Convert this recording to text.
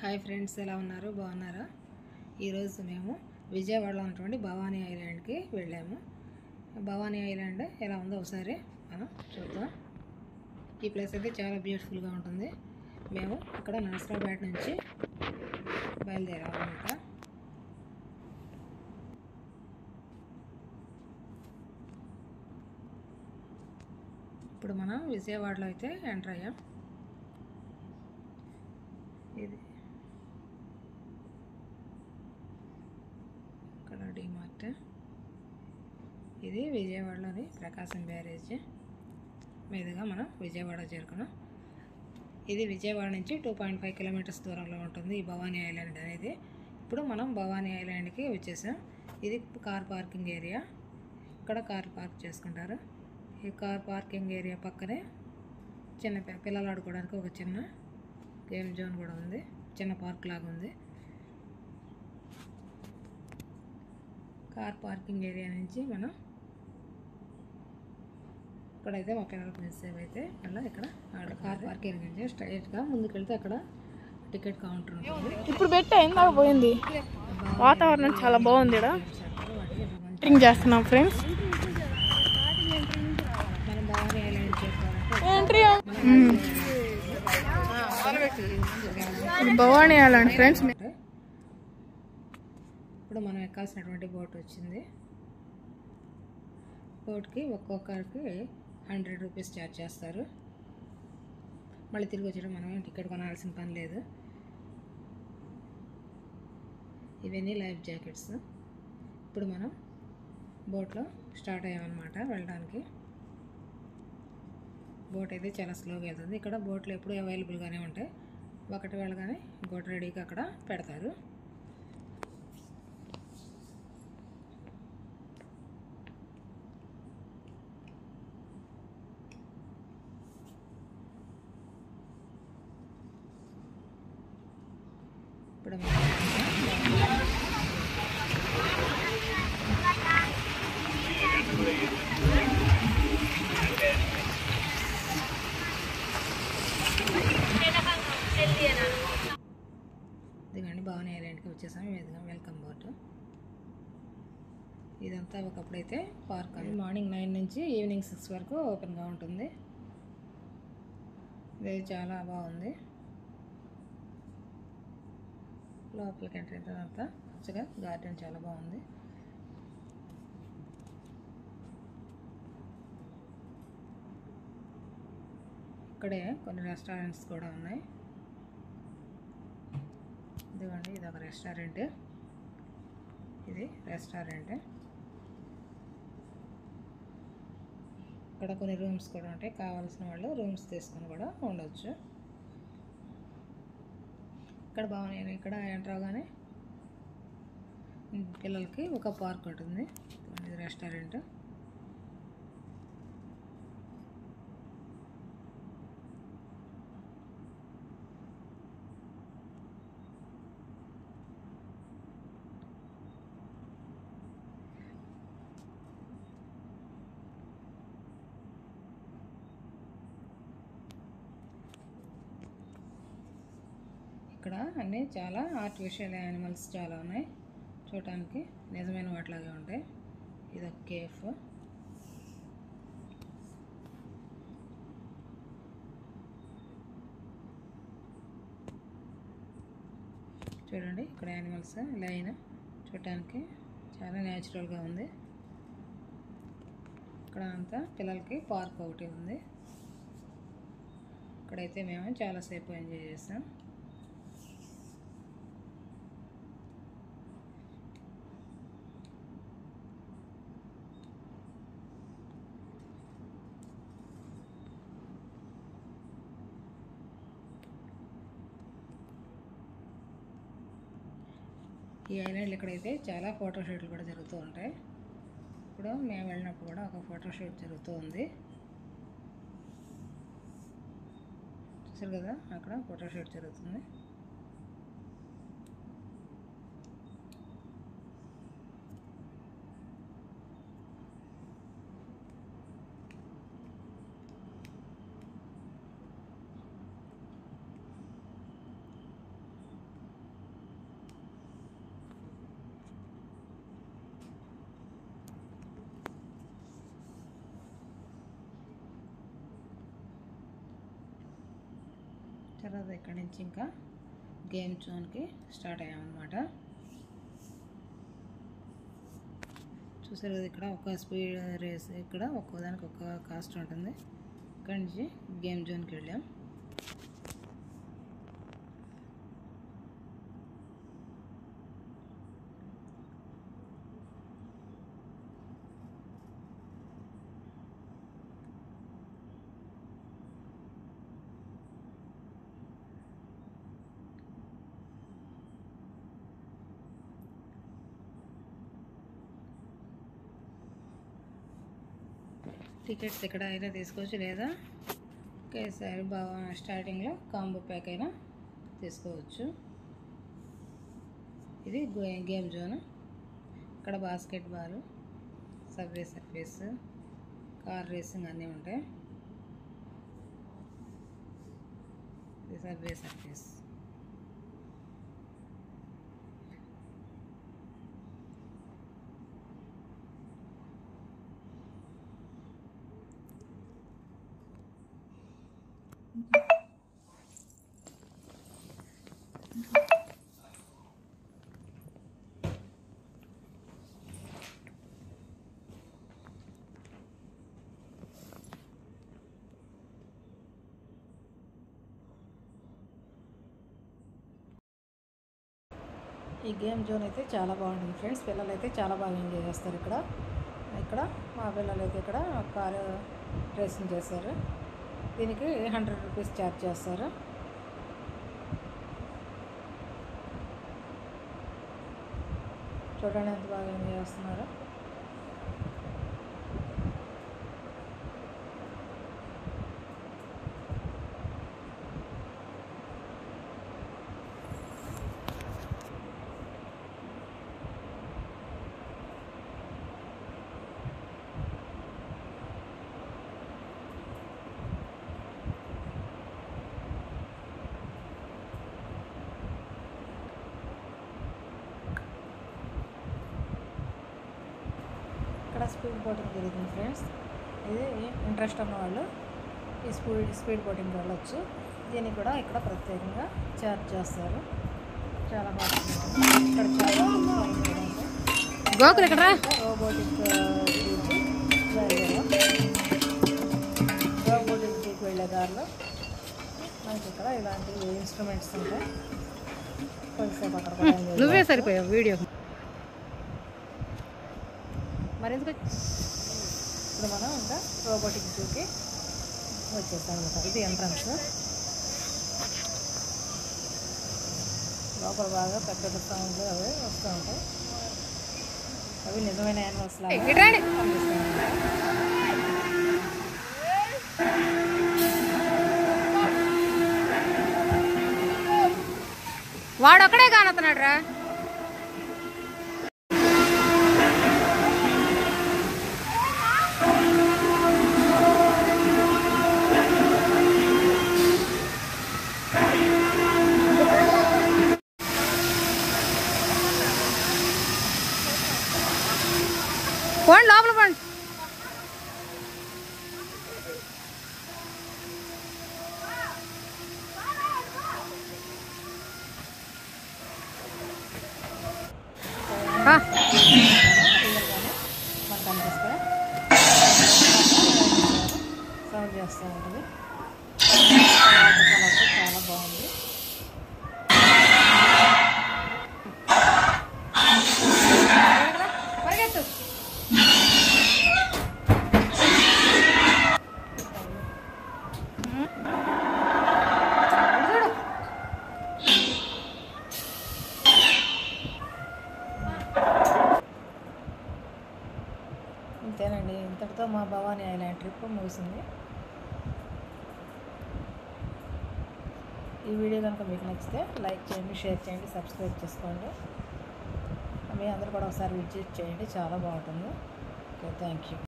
Hi friends ఎలా ఉన్నారు బాగున్నారా ఈరోజు మేము విజయవాడలో ఉన్నటువంటి భవానీ ఐలాండ్కి వెళ్ళాము భవానీ ఐలాండ్ ఎలా ఉందో ఒకసారి మనం చూద్దాం ఈ ప్లేస్ అయితే చాలా బ్యూటిఫుల్గా ఉంటుంది మేము ఇక్కడ నరసరావుపేట నుంచి బయలుదేరామన్నమాట ఇప్పుడు మనం విజయవాడలో అయితే ఎంటర్ అయ్యాం ఇది ఇక్కడ డిమార్ట్ ఇది విజయవాడలోని ప్రకాశం బ్యారేజ్ మీదుగా మనం విజయవాడ చేరుకున్నాం ఇది విజయవాడ నుంచి టూ పాయింట్ ఫైవ్ కిలోమీటర్స్ దూరంలో ఉంటుంది ఈ భవానీ ఐలాండ్ అనేది ఇప్పుడు మనం భవానీ ఐలాండ్కి వచ్చేసాం ఇది కార్ పార్కింగ్ ఏరియా ఇక్కడ కార్ పార్క్ చేసుకుంటారు ఈ కార్ పార్కింగ్ ఏరియా పక్కనే చిన్న పి- పిల్లలు ఆడుకోవడానికి ఒక చిన్న గేమ్ జోన్ కూడా ఉంది చిన్న పార్క్ లాగా ఉంది కార్ పార్కింగ్ ఏరియా నుంచి మనం ఇక్కడైతే మా పిల్లలకు మిస్సేవ్ అయితే మళ్ళీ ఇక్కడ ఆడ కార్ పార్కింగ్ నుంచి స్ట్రైట్గా ముందుకెళ్తే అక్కడ టికెట్ కౌంటర్ ఉంటుంది ఇప్పుడు పెట్టా ఇందాక పోయింది వాతావరణం చాలా బాగుంది ఇక్కడ చెప్పారు వాటికి మంచి డ్రింక్ చేస్తున్నాం ఫ్రెండ్స్ మనం బాగానే ఐలాండ్ చేసుకోవాలంటే ఎంట్రీ ఇది భవానీ ఐలాండ్ ఫ్రెండ్స్ అంటే ఇప్పుడు మనం ఎక్కాల్సినటువంటి బోట్ వచ్చింది బోట్కి ఒక్కొక్కరికి హండ్రెడ్ రూపీస్ ఛార్జ్ చేస్తారు మళ్ళీ తిరిగి వచ్చేటప్పుడు మనం ఏం టికెట్ కొనాల్సిన పని లేదు ఇవన్నీ లైఫ్ జాకెట్స్ ఇప్పుడు మనం బోట్లో స్టార్ట్ అయ్యామన్నమాట వెళ్ళడానికి బోట్ అయితే చాలా స్లోగా వెళ్తుంది ఇక్కడ బోట్లు ఎప్పుడు అవైలబుల్గానే ఉంటాయి ఒకటి వెళ్ళగానే ఇంకోటి రెడీగా అక్కడ పెడతారు ఇప్పుడు మనం ఇదిగండి భవానీ ఐలాండ్కి వచ్చేసాము ఈ విధంగా వెల్కమ్ బోట్ ఇదంతా ఒకప్పుడైతే పార్క్ అది మార్నింగ్ నైన్ నుంచి ఈవినింగ్ సిక్స్ వరకు ఓపెన్గా ఉంటుంది ఇది చాలా బాగుంది లోపలికి ఎంటర్ అయిన తర్వాత మంచిగా గార్డెన్ చాలా బాగుంది ఇక్కడే కొన్ని రెస్టారెంట్స్ కూడా ఉన్నాయి ఇదిగోండి ఇది ఒక రెస్టారెంట్ ఇది రెస్టారెంట్ ఇక్కడ కొన్ని రూమ్స్ కూడా ఉంటాయి కావాల్సిన వాళ్ళు రూమ్స్ తీసుకొని కూడా ఉండొచ్చు ఇక్కడ బాగున్నాయి ఇక్కడ ఎంటర్ అవగానే పిల్లలకి ఒక పార్క్ ఉంటుంది ఇదిగోండి ఇది రెస్టారెంట్ ఇక్కడ అన్నీ చాలా ఆర్టిఫిషియల్ యానిమల్స్ చాలా ఉన్నాయి చూడటానికి నిజమైన వాటిలాగే ఉంటాయి ఇది ఒక కేఫ్ చూడండి ఇక్కడ యానిమల్స్ లైన్ చూడటానికి చాలా న్యాచురల్గా ఉంది ఇక్కడ అంతా పిల్లలకి పార్క్ ఒకటి ఉంది ఇక్కడైతే మేము చాలాసేపు ఎంజాయ్ చేస్తాం ఈ ఐలాండ్లు ఇక్కడైతే చాలా ఫోటో షూట్లు కూడా జరుగుతూ ఉంటాయి ఇప్పుడు మేము వెళ్ళినప్పుడు కూడా ఒక ఫోటో షూట్ జరుగుతూ ఉంది చూసారు కదా అక్కడ ఫోటో షూట్ జరుగుతుంది ఈ తర్వాత ఇక్కడి నుంచి ఇంకా గేమ్ జోన్కి స్టార్ట్ అయ్యామన్నమాట చూసారు కదా ఇక్కడ ఒక స్పీడ్ రేస్ ఇక్కడ ఒక్కోదానికి ఒక్క కాస్ట్ ఉంటుంది ఇక్కడి నుంచి గేమ్ జోన్కి వెళ్ళాం టికెట్స్ ఎక్కడ అయినా తీసుకోవచ్చు లేదా ఒకేసారి బాగా స్టార్టింగ్లో కాంబో ప్యాక్ అయినా తీసుకోవచ్చు ఇది గే- గేమ్ జోన్ ఇక్కడ basketball subway surface car racing అన్నీ ఉంటాయి ఇది సబ్వే సర్ఫేస్ ఈ గేమ్ జోన్ అయితే చాలా బాగుంటుంది ఫ్రెండ్స్ పిల్లలు అయితే చాలా బాగా ఎంజాయ్ చేస్తారు ఇక్కడ ఇక్కడ మా పిల్లలు అయితే ఇక్కడ కారు రేసింగ్ చేస్తారు దీనికి హండ్రెడ్ రూపీస్ ఛార్జ్ చేస్తారు చూడండి ఎంత బాగా ఎంజాయ్ చేస్తున్నారు ఇక్కడ స్పీడ్ బోటింగ్ జరుగుతుంది ఫ్రెండ్స్ ఇది ఇంట్రెస్ట్ ఉన్న వాళ్ళు ఈ స్పీడ్ స్పీడ్ బోటింగ్ వెళ్ళొచ్చు దీనికి కూడా ఇక్కడ ప్రత్యేకంగా ఛార్జ్ చేస్తారు చాలా బాగుంటుంది ఇక్కడ చాలా గోకులు ఇక్కడ రోబోటిక్ గురించి బయలుదేరాం రోబోటిక్ వెళ్ళే దారిలో మనకి ఇక్కడ ఇలాంటి ఇన్స్ట్రుమెంట్స్ ఉంటాయి కొద్దిసేపు అక్కడ కూడా enjoy నువ్వే సరిపోయావు వీడియో మరి ఎందుకు ఇప్పుడు మనం ఇంకా రోబోటిక్ జూకి వచ్చేసాం అనమాట ఇది ఎంట్రన్స్ లోపల బాగా పెద్ద పెద్ద సౌండ్లు అవి వస్తూ ఉంటాయి అవి నిజమైన యానిమల్స్ లాగా ఇటురండి. కనిపిస్తాయి అన్నమాట. వాడు ఒక్కడే కానతున్నాడు రా పోండి లోపల పోండి ఆ, రియల్గానే మనకు అనిపిస్తాయి సౌండ్ చేస్తూ ఉంటుంది వాటర్ కలర్ చాలా బాగుంది పరిగెత్తు చూడు అంతేనండి ఇంతటితో మా భవానీ ఐలాండ్ ట్రిప్ ముగిసింది ఈ వీడియో కనుక మీకు నచ్చితే లైక్ చేయండి షేర్ చేయండి సబ్స్క్రైబ్ చేసుకోండి మీ అందరూ కూడా ఒకసారి విజిట్ చేయండి చాలా బాగుంటుంది ఓకే థ్యాంక్ యూ